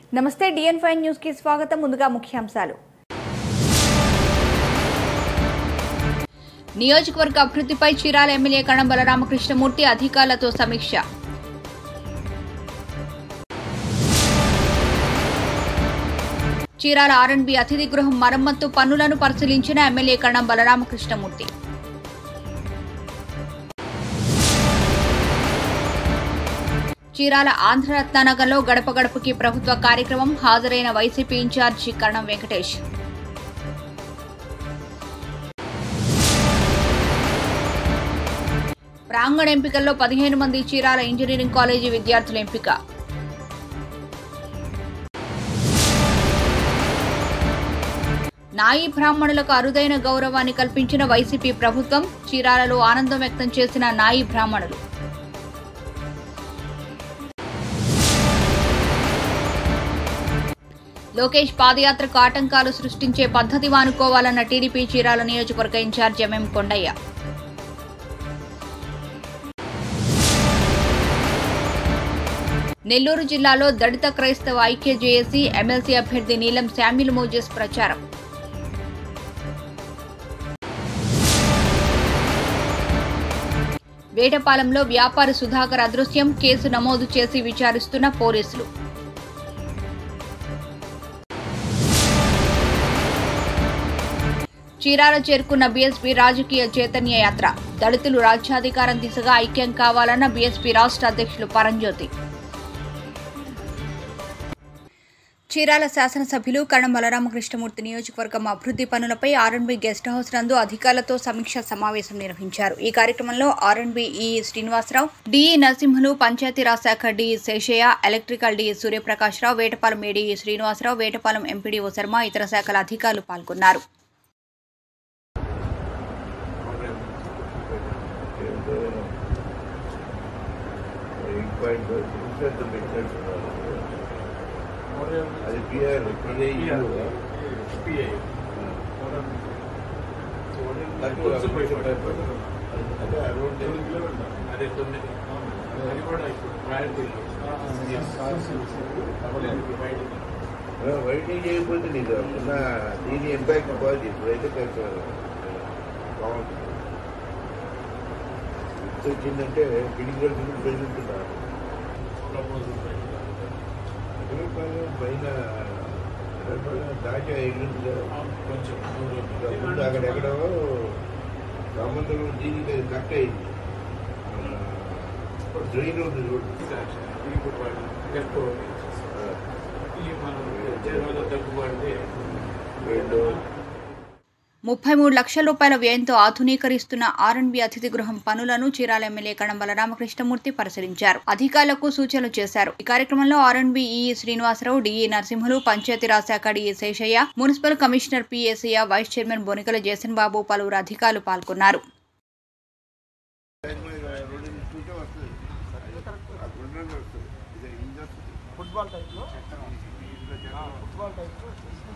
నమస్తే డిఎన్ five news కి స్వాగతం ముందుగా ముఖ్యాంశాలు నియోజకవర్గ అభివృద్ధిపై చీరాల ఎమ్మెల్యే కణం బలరామకృష్ణమూర్తి అధికారులతో సమీక్ష చీరాల ఆర్ఎండ్బి అతిథి గృహం మరమ్మత్తు పనులను పరిశీలించిన ఎమ్మెల్యే కణం బలరామకృష్ణమూర్తి చీరాల ఆంధ్రరత్నానగర్లో గడప గడపకి ప్రభుత్వ కార్యక్రమం హాజరైన వైసీపీ ఇన్ఛార్జి కరణం వెంకటేష్ ప్రాంగణ ఎంపికల్లో పదిహేను మంది చీరాల ఇంజనీరింగ్ కాలేజీ విద్యార్థుల ఎంపిక నాయి బ్రాహ్మణులకు అరుదైన గౌరవాన్ని కల్పించిన వైసీపీ ప్రభుత్వం చీరాలలో ఆనందం వ్యక్తం చేసిన నాయి బ్రాహ్మణులు లోకేష్ పాదయాత్రకు ఆటంకాలు సృష్టించే పద్ధతి మానుకోవాలన్న టీడీపీ చీరాల నియోజకవర్గ ఇన్ఛార్జ్ ఎంఎం కొండయ్య నెల్లూరు జిల్లాలో దళిత క్రైస్తవ ఐక్య జేఏసీ ఎమ్మెల్సీ అభ్యర్థి నీలం శామ్యుల్ మోజెస్ ప్రచారం వేటపాలెంలో వ్యాపారి సుధాకర్ అదృశ్యం కేసు నమోదు చేసి విచారిస్తున్న పోలీసులు చీరాల చేరుకున్న బీఎస్పీ రాజకీయ చైతన్య యాత్ర దళితులు రాజ్యాధికారం దిశగా ఐక్యం కావాలన్న బీఎస్పీ రాష్ట్ర అధ్యక్షులు పరంజ్యోతి చీరాల శాసనసభ్యులు కణం బలరామకృష్ణమూర్తి నియోజకవర్గం అభివృద్ధి పనులపై ఆర్ఎన్బి గెస్ట్ హౌస్ నందు అధికారులతో సమీక్ష సమావేశం నిర్వహించారు ఈ కార్యక్రమంలో ఆర్ఎన్బి ఈ శ్రీనివాసరావు డిఈ నరసింహులు పంచాయతీరాజ్ శాఖ DE Seshaiah electrical DE Suryaprakash Rao Vetapalem ADE Srinivasa Rao Vetapalem MPDO Sharma ఇతర శాఖల అధికారులు పాల్గొన్నారు అది పిఆర్ పిఐ అదే అరౌండ్ అదే తొమ్మిది అది కూడా ఇప్పుడు ప్రయారిటీ వైడింగ్ చేయకపోతే నీకు ఉన్న దీని ఇంపాక్ట్ బాగుంది ఇప్పుడైతే కొంచెం బాగుంటుంది ఎంత వచ్చిందంటే గిడిగల్ గిడి పెరుగుతున్నారు పైన తాజా ఎగిరింది కదా కొంచెం ఇంకా ముందు అక్కడెక్కడో రామంతరం దీనికి అది కట్ అయింది డ్రైన్ ఉంది రోడ్డు ఎక్కువ ఈ మనం జనంలో తగ్గుపడితే రెండు ముప్పై మూడు లక్షల రూపాయల వ్యయంతో ఆధునీకరిస్తున్న ఆర్ఎండ్బి అతిథి గృహం పనులను చీరాల ఎమ్మెల్యే కణం బలరామకృష్ణమూర్తి పరిశీలించారు అధికారులకు సూచనలు చేశారు ఈ కార్యక్రమంలో R and B EE Srinivasa Rao DE Narasimhulu Panchayati Raj శాఖ DE Seshaiah municipal commissioner PSI vice chairman Bonikala Jason Babu పలువురు అధికారులు పాల్గొన్నారు ఫుట్బాల్ టైప్లో ఫుట్బాల్ టైప్లో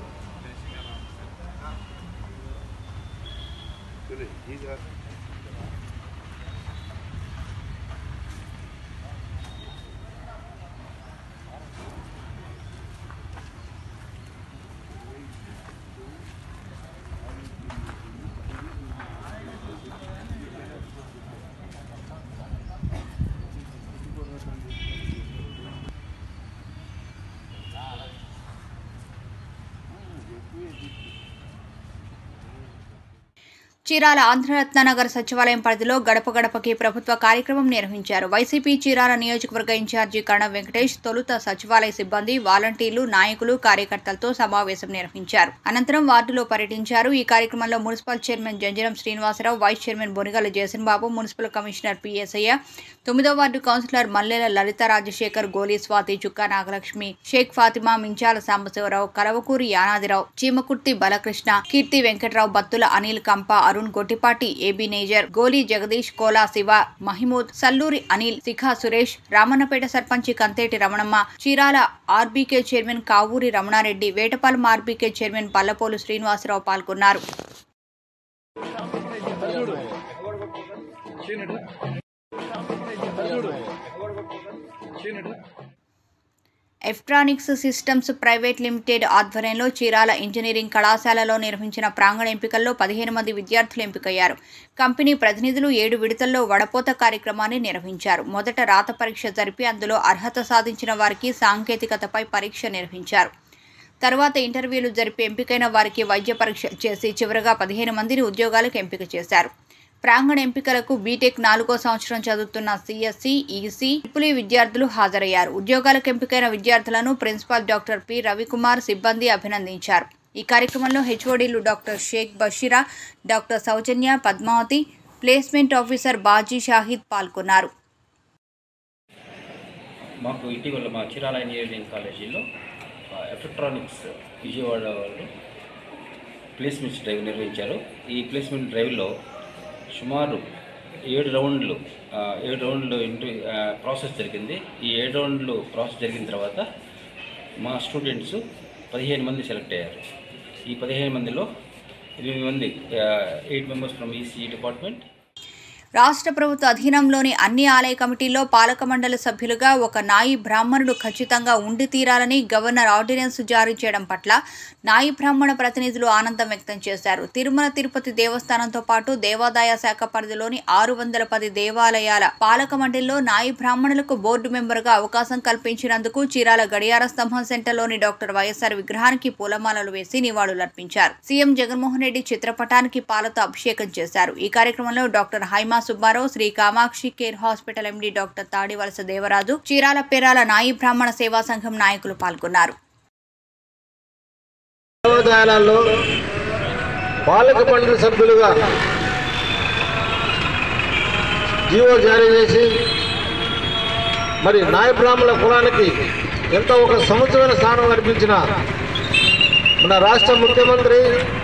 చీరాల ఆంధ్రరత్ననగర్ సచివాలయం పరిధిలో గడప గడపకి ప్రభుత్వ కార్యక్రమం నిర్వహించారు వైసీపీ చీరాల నియోజకవర్గ ఇన్ఛార్జి కణ వెంకటేష్ తొలుత సచివాలయ సిబ్బంది వాలంటీర్లు నాయకులు కార్యకర్తలతో సమావేశం నిర్వహించారు అనంతరం వార్డులో పర్యటించారు ఈ కార్యక్రమంలో municipal chairman Janjaram Srinivasa Rao vice chairman Bonigala Jayasan Babu municipal commissioner PSI తొమ్మిదో వార్డు కౌన్సిలర్ మల్లెల లలిత రాజశేఖర్ గోలీ స్వాతి చుక్కా నాగలక్ష్మి షేక్ ఫాతిమా మించాల సాంబశివరావు కలవకూరి యానాదిరావు చీమకుర్తి బలకృష్ణ కీర్తి వెంకట్రావు బత్తుల అనిల్ కంప అరుణ్ గొట్టిపాటి ఏబీ నేజర్ గోలీ జగదీష్ కోలా శివ మహిమూద్ సల్లూరి అనిల్ శిఖా సురేష్ రామన్నపేట సర్పంచి Kantheti Ramanamma Chirala RBK chairman Kavuri Ramana Reddy Vetapalem RBK chairman Pallapolu Srinivasa Rao పాల్గొన్నారు ఎలక్ట్రానిక్స్ సిస్టమ్స్ ప్రైవేట్ లిమిటెడ్ ఆధ్వర్యంలో చీరాల ఇంజనీరింగ్ కళాశాలలో నిర్వహించిన ప్రాంగణ ఎంపికల్లో పదిహేను మంది విద్యార్థులు ఎంపికయ్యారు కంపెనీ ప్రతినిధులు ఏడు విడతల్లో వడపోత కార్యక్రమాన్ని నిర్వహించారు మొదట రాత పరీక్ష జరిపి అందులో అర్హత సాధించిన వారికి సాంకేతికతపై పరీక్ష నిర్వహించారు తర్వాత ఇంటర్వ్యూలు జరిపి ఎంపికైన వారికి వైద్య పరీక్ష చేసి చివరగా పదిహేను మందిని ఉద్యోగాలకు ఎంపిక చేశారు ప్రాంగణ ఎంపికలకు బీటెక్ నాలుగో సంవత్సరం చదువుతున్న సిఎస్సి ఈసీ ట్రిపుల్ విద్యార్థులు హాజరయ్యారు ఉద్యోగాలకు ఎంపికైన విద్యార్థులను ప్రిన్సిపాల్ డాక్టర్ పి రవికుమార్ సిబ్బంది అభినందించారు ఈ కార్యక్రమంలో హెచ్ఓడీలు doctor Shaik Basheera doctor Soujanya Padmavathi placement officer Baji Shahid పాల్గొన్నారు మాకు ఇటీవల మా చీరాల ఇంజనీరింగ్ కాలేజీలో ఆ, ఎలక్ట్రానిక్స్ విజయవాడ వాళ్ళు ప్లేస్మెంట్స్ డ్రైవ్ నిర్వహించారు ఈ ప్లేస్మెంట్ డ్రైవ్లో సుమారు ఏడు రౌండ్లు ఆ, ఏడు రౌండ్లు ఇంటర్వ్యూ ఆ, ప్రాసెస్ జరిగింది ఈ ఏడు రౌండ్లు ప్రాసెస్ జరిగిన తర్వాత మా స్టూడెంట్స్ పదిహేను మంది సెలెక్ట్ అయ్యారు ఈ పదిహేను మందిలో ఎనిమిది మంది eight members from EC department రాష్ట్ర ప్రభుత్వ అధీనంలోని అన్ని ఆలయ కమిటీల్లో పాలక మండలి సభ్యులుగా ఒక నాయి బ్రాహ్మణుడు ఖచ్చితంగా ఉండి తీరాలని గవర్నర్ ఆర్డినెన్స్ జారీ చేయడం పట్ల నాయి బ్రాహ్మణ ప్రతినిధులు ఆనందం వ్యక్తం చేశారు తిరుమల తిరుపతి దేవస్థానంతో పాటు దేవాదాయ శాఖ పరిధిలోని ఆరు వందల పది దేవాలయాల పాలక మండలిలో నాయి బ్రాహ్మణులకు బోర్డు మెంబర్గా అవకాశం కల్పించినందుకు చీరాల గడియార స్తంభం సెంటర్లోని డాక్టర్ వైఎస్ఆర్ విగ్రహానికి పూలమాలలు వేసి నివాళులర్పించారు సీఎం జగన్మోహన్ రెడ్డి చిత్రపటానికి పాలతో అభిషేకం చేశారు ఈ కార్యక్రమంలో doctor Haima Subba Rao Sri Kamakshi care hospital MD doctor Tadivalasa Devaraju Chirala Perala నాయి బ్రాహ్మణ సేవా సంఘం నాయకులు పాల్గొన్నారు దేవాలయాల్లో పాలక మండలి సభ్యులుగా జీవో జారీ చేసి మరి నాయ బ్రాహ్మణ కులానికి ఎంతో ఒక సముచితమైన స్థానం కల్పించిన మన రాష్ట్ర ముఖ్యమంత్రి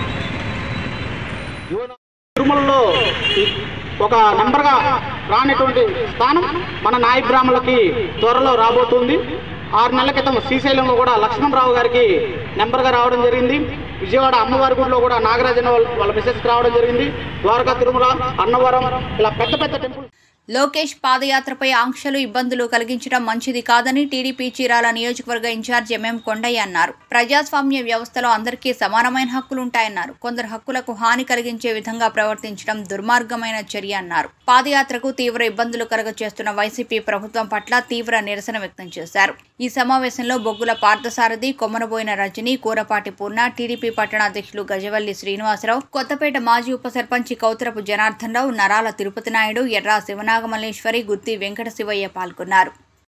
యువన- తిరుమలలో ఒక నెంబర్గా రానటువంటి స్థానం మన నాయ బ్రాహ్మణులకి త్వరలో రాబోతుంది ఆరు నెలల క్రితం శ్రీశైలంలో కూడా లక్ష్మణరావు గారికి నెంబర్గా రావడం జరిగింది విజయవాడ అమ్మవారి గుడిలో కూడా నాగరాజన వాళ్ళ వాళ్ళ మిసెస్కి రావడం జరిగింది ద్వారకా తిరుమల అన్నవరం ఇలా పెద్ద పెద్ద టెంపుల్ లోకేష్ పాదయాత్రపై ఆంక్షలు ఇబ్బందులు కలిగించడం మంచిది కాదని టీడీపీ చీరాల నియోజకవర్గ ఇన్ఛార్జ్ ఎంఎం కొండయ్య అన్నారు ప్రజాస్వామ్య వ్యవస్థలో అందరికీ సమానమైన హక్కులు ఉంటాయన్నారు కొందరు హక్కులకు హాని కలిగించే విధంగా ప్రవర్తించడం దుర్మార్గమైన చర్య అన్నారు పాదయాత్రకు తీవ్ర ఇబ్బందులు కలగచేస్తున్న వైసీపీ ప్రభుత్వం పట్ల తీవ్ర నిరసన వ్యక్తం చేశారు ఈ సమావేశంలో బొగ్గుల పార్థసారథి కొమ్మనబోయిన రజని కూరపాటి పూర్ణ టీడీపీ పట్టణ అధ్యక్షులు గజవల్లి శ్రీనివాసరావు కొత్తపేట మాజీ ఉప సర్పంచి కౌతరపు జనార్దన్ రావు నరాల తిరుపతి నాయుడు ఎర్రా శివనాగమల్లేశ్వరి గుత్తి వెంకట శివయ్య పాల్గొన్నారు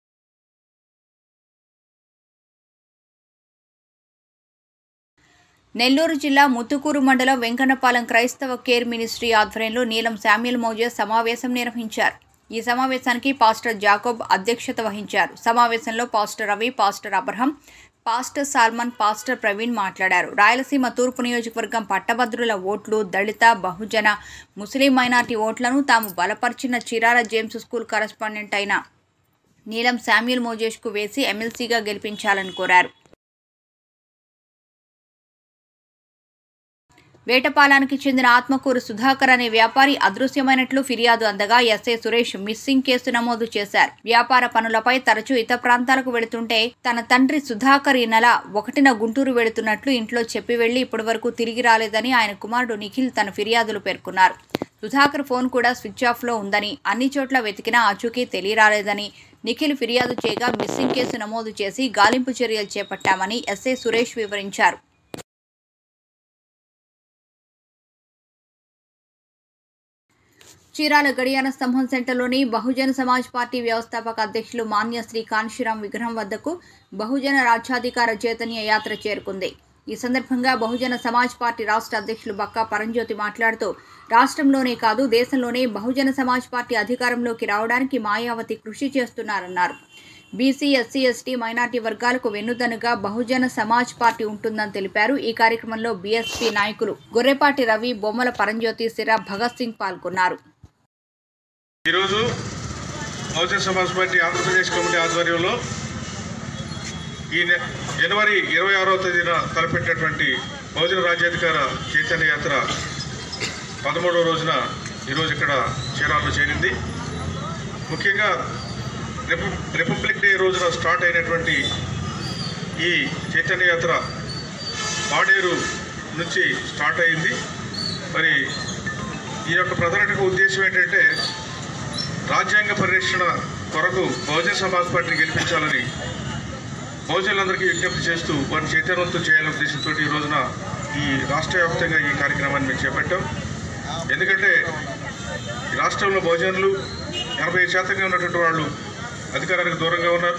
నెల్లూరు జిల్లా ముత్తుకూరు మండలం వెంకన్నపాలెం క్రైస్తవ కేర్ మినిస్ట్రీ ఆధ్వర్యంలో నీలం శామ్యుల్ మోజెస్ సమావేశం నిర్వహించారు ఈ సమావేశానికి పాస్టర్ జాకోబ్ అధ్యక్షత వహించారు సమావేశంలో pastor Ravi pastor Abraham pastor Solomon pastor Praveen మాట్లాడారు రాయలసీమ తూర్పు నియోజకవర్గం పట్టభద్రుల ఓట్లు దళిత బహుజన ముస్లిం మైనార్టీ ఓట్లను తాము బలపరిచిన చిరాల జేమ్స్ స్కూల్ కరస్పాండెంట్ అయిన నీలం శామ్యుల్ మోజేష్కు వేసి ఎమ్మెల్సీగా గెలిపించాలని కోరారు వేటపాలానికి చెందిన ఆత్మకూరు సుధాకర్ అనే వ్యాపారి అదృశ్యమైనట్లు ఫిర్యాదు అందగా ఎస్ఐ సురేష్ మిస్సింగ్ కేసు నమోదు చేశారు వ్యాపార పనులపై తరచూ ఇతర ప్రాంతాలకు వెళుతుంటే తన తండ్రి సుధాకర్ ఈ నెల ఒకటిన గుంటూరు వెళుతున్నట్లు ఇంట్లో చెప్పి వెళ్లి ఇప్పటి వరకు తిరిగి రాలేదని ఆయన కుమారుడు నిఖిల్ తన ఫిర్యాదులు పేర్కొన్నారు సుధాకర్ ఫోన్ కూడా స్విచ్ ఆఫ్ లో ఉందని అన్ని చోట్ల వెతికినా ఆచూకీ తెలియరాలేదని నిఖిల్ ఫిర్యాదు చేయగా మిస్సింగ్ కేసు నమోదు చేసి గాలింపు చర్యలు చేపట్టామని ఎస్ఐ సురేష్ వివరించారు చీరాల గడియార స్తంభం సెంటర్లోని బహుజన సమాజ్ పార్టీ వ్యవస్థాపక అధ్యక్షులు మాన్య శ్రీ కాన్షిరాం విగ్రహం వద్దకు బహుజన రాజ్యాధికార చైతన్య యాత్ర చేరుకుంది ఈ సందర్భంగా బహుజన సమాజ్ పార్టీ రాష్ట్ర అధ్యక్షులు బక్కా పరంజ్యోతి మాట్లాడుతూ రాష్ట్రంలోనే కాదు దేశంలోనే బహుజన సమాజ్ పార్టీ అధికారంలోకి రావడానికి మాయావతి కృషి చేస్తున్నారన్నారు బీసీ ఎస్సీ ఎస్టీ మైనార్టీ వర్గాలకు వెన్నుదనుగా బహుజన సమాజ్ పార్టీ ఉంటుందని తెలిపారు ఈ కార్యక్రమంలో బీఎస్పీ నాయకులు గొర్రెపాటి రవి బొమ్మల పరంజ్యోతి సిరా భగత్ సింగ్ పాల్గొన్నారు ఈరోజు బహుజన సమాజ్ పార్టీ ఆంధ్రప్రదేశ్ కమిటీ ఆధ్వర్యంలో ఈ నె జనవరి ఇరవై ఆరవ తేదీన తలపెట్టినటువంటి బహుజన రాజ్యాధికార చైతన్య యాత్ర పదమూడవ రోజున ఈరోజు ఇక్కడ చీరాల్లో చేరింది ముఖ్యంగా రిప రిపబ్లిక్ డే రోజున స్టార్ట్ అయినటువంటి ఈ చైతన్య యాత్ర పాడేరు నుంచి స్టార్ట్ అయింది మరి ఈ యొక్క ప్రధాన ఉద్దేశం ఏంటంటే రాజ్యాంగ పరిరక్షణ కొరకు బహుజన సమాజ్ పార్టీని గెలిపించాలని బహుజనులందరికీ విజ్ఞప్తి చేస్తూ వారిని చైతన్యవంతం చేయాలనే ఉద్దేశంతో ఈ రోజున ఈ రాష్ట్ర వ్యాప్తంగా ఈ కార్యక్రమాన్ని మేము చేపట్టాం ఎందుకంటే ఈ రాష్ట్రంలో బహుజనులు ఎనభై శాతంగా ఉన్నటువంటి వాళ్ళు అధికారానికి దూరంగా ఉన్నారు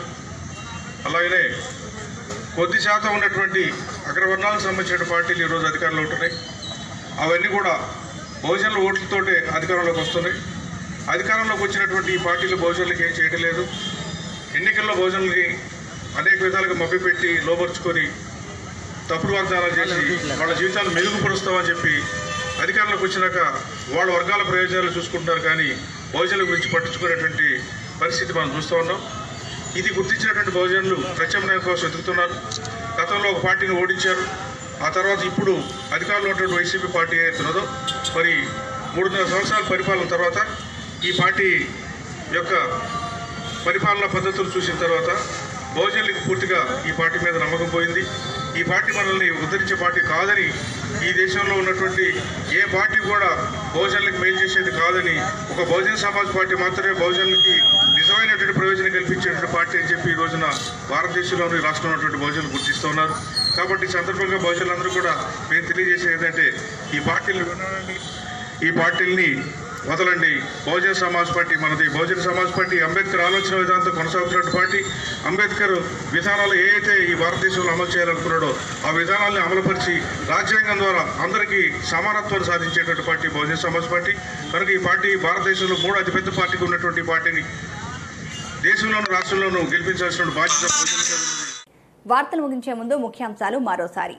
అలాగనే కొద్ది శాతం ఉన్నటువంటి అగ్రవర్ణాలకు సంబంధించిన పార్టీలు ఈరోజు అధికారంలో ఉంటున్నాయి అవన్నీ కూడా బహుజనుల ఓట్లతోటే అధికారంలోకి వస్తున్నాయి అధికారంలోకి వచ్చినటువంటి ఈ పార్టీలు బహుజనులకు ఏం చేయడం లేదు ఎన్నికల్లో బహుజనులకి అనేక విధాలుగా మభ్యపెట్టి లోపరుచుకొని తప్పుడు వాగ్దానాలు చేసి వాళ్ళ జీవితాలు మెరుగుపరుస్తామని చెప్పి అధికారంలోకి వచ్చినాక వాళ్ళ వర్గాల ప్రయోజనాలు చూసుకుంటున్నారు కానీ బహుజనుల గురించి పట్టించుకునేటువంటి పరిస్థితి మనం చూస్తూ ఉన్నాం ఇది గుర్తించినటువంటి బహుజనులు ప్రత్యామ్నాయం కోసం వెతుకుతున్నారు గతంలో ఒక పార్టీని ఓడించారు ఆ తర్వాత ఇప్పుడు అధికారంలో ఉన్నటువంటి వైసీపీ పార్టీ ఏదైతే ఉన్నదో మరి మూడున్నర సంవత్సరాల పరిపాలన తర్వాత ఈ పార్టీ యొక్క పరిపాలనా పద్ధతులు చూసిన తర్వాత బహుజనులకు పూర్తిగా ఈ పార్టీ మీద నమ్మకం పోయింది ఈ పార్టీ మనల్ని ఉద్ధరించే పార్టీ కాదని ఈ దేశంలో ఉన్నటువంటి ఏ పార్టీ కూడా బహుజనులకు మేలు చేసేది కాదని ఒక బహుజన సమాజ్ పార్టీ మాత్రమే బహుజనులకి నిజమైనటువంటి ప్రయోజనం కల్పించేటువంటి పార్టీ అని చెప్పి ఈ రోజున భారతదేశంలోని ఈ రాష్ట్రంలో ఉన్నటువంటి బహుజనులు గుర్తిస్తూ ఉన్నారు కాబట్టి ఈ సందర్భంగా బహుజనులందరూ కూడా మేము తెలియజేసేది ఏంటంటే ఈ పార్టీలు వినాలని ఈ పార్టీల్ని వదలండి బహుజన సమాజ్ పార్టీ మనది బహుజన సమాజ్ పార్టీ అంబేద్కర్ ఆలోచన విధానంతో కొనసాగుతున్న పార్టీ అంబేద్కర్ విధానాలు ఏ అయితే ఈ భారతదేశంలో అమలు చేయాలనుకున్నాడో ఆ విధానాలను అమలుపరిచి రాజ్యాంగం ద్వారా అందరికీ సమానత్వాన్ని సాధించేటువంటి పార్టీ బహుజన సమాజ్ పార్టీ కనుక ఈ పార్టీ భారతదేశంలో మూడు అతిపెద్ద పార్టీకి ఉన్నటువంటి పార్టీని దేశంలోను రాష్ట్రంలోనూ గెలిపించాల్సిన బాధ్యత బహుజనులకే ఉన్నది. వార్తలు ముగించే ముందు ముఖ్యాంశాలు మరోసారి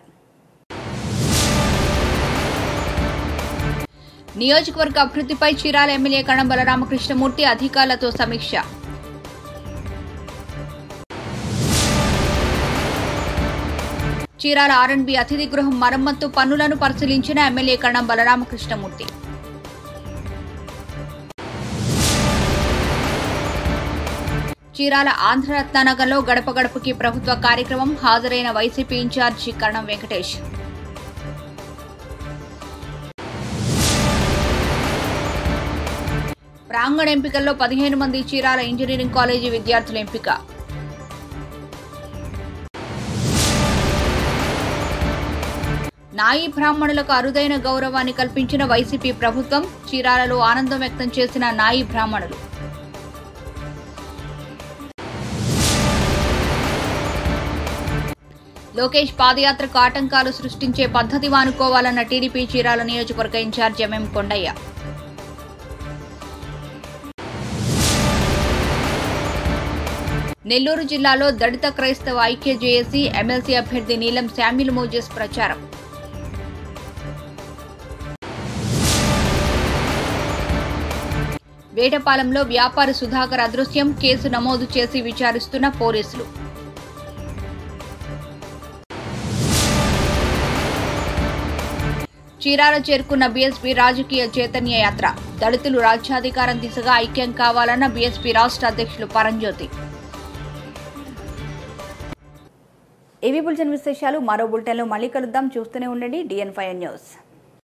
నియోజకవర్గ అభివృద్ధిపై చీరాల ఎమ్మెల్యే కణం బలరామకృష్ణమూర్తి అధికారులతో సమీక్ష చీరాల ఆర్ఎండ్బి అతిథి గృహం మరమ్మత్తు పనులను పరిశీలించిన ఎమ్మెల్యే కణం బలరామకృష్ణమూర్తి చీరాల ఆంధ్రరత్నానగర్లో గడప గడపకి ప్రభుత్వ కార్యక్రమం హాజరైన వైసీపీ ఇన్ఛార్జి కరణం వెంకటేష్ ప్రాంగణ ఎంపికల్లో పదిహేను మంది చీరాల ఇంజనీరింగ్ కాలేజీ విద్యార్థుల ఎంపిక నాయి బ్రాహ్మణులకు అరుదైన గౌరవాన్ని కల్పించిన వైసీపీ ప్రభుత్వం చీరాలలో ఆనందం వ్యక్తం చేసిన నాయి బ్రాహ్మణులు లోకేష్ పాదయాత్రకు ఆటంకాలు సృష్టించే పద్ధతి మానుకోవాలన్న టీడీపీ చీరాల నియోజకవర్గ ఇన్ఛార్జ్ ఎంఎం కొండయ్య నెల్లూరు జిల్లాలో దళిత క్రైస్తవ ఐక్య జేఏసీ ఎమ్మెల్సీ అభ్యర్థి నీలం శామ్యుల్ మోజెస్ ప్రచారం వేటపాలెంలో వ్యాపారి సుధాకర్ అదృశ్యం కేసు నమోదు చేసి విచారిస్తున్న పోలీసులు చీరాల చేరుకున్న బీఎస్పీ రాజకీయ చైతన్య యాత్ర దళితులు రాజ్యాధికారం దిశగా ఐక్యం కావాలన్న బీఎస్పీ రాష్ట్ర అధ్యక్షులు పరంజ్యోతి ఏవీ బులెటిన్ విశేషాలు మరో బులెటిన్లో మళ్ళీ కలుద్దాం చూస్తూనే ఉండండి డిఎన్ ఫైవ్ న్యూస్